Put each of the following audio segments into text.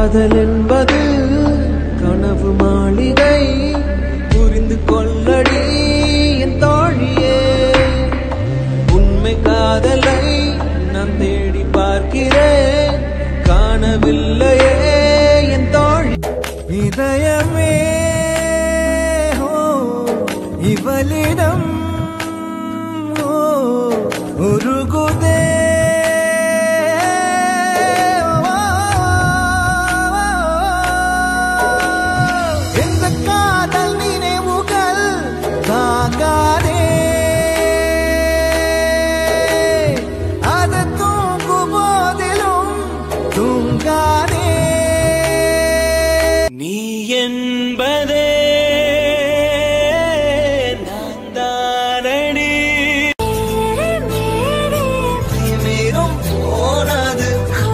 காதல் என்பது கனவு மாளிகை புரிந்து கொள்ளடி என் தோழியே உண்மை காதலை நான் தேடி பார்க்கிறேன் காணவில்லையே என் தோழி இதயமே ஓ, இவளிடம் ஓ, உருகுதே இந்த காதல் நினைவுகள் தாங்காதே அது தூங்கும் போதிலும் தூங்காதே நீ என்பதே நான் தானடி மீறும் போனது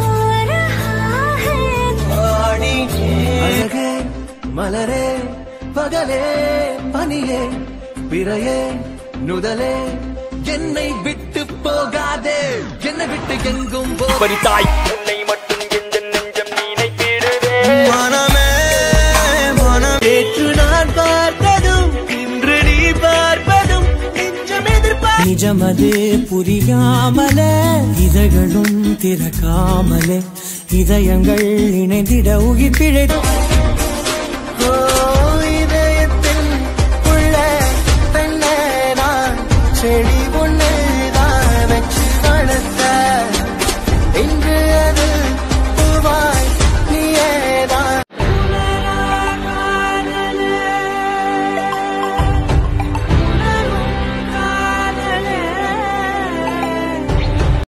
ஆடி அழகே மலரே பகலே பனியே பிறையே நுதலே என்னை விட்டு போகாதே என்னை விட்டு எங்கும் போ பறித்தாய் உன்னை மட்டும் எந்த நெஞ்சம் நினைத்திடுவே மனமே மனம் நேற்று நான் பார்த்ததும் இன்று நீ பார்ப்பதும் நெஞ்சம் எதிர்பார்ப்பு நிஜமது புரியாமலே இதழ்களும் திறக்காமலே இதயங்கள் இணைந்திட உயிர் பிழை ஓ, இதயத்தில் உள்ள பெண்ணே நான் செடி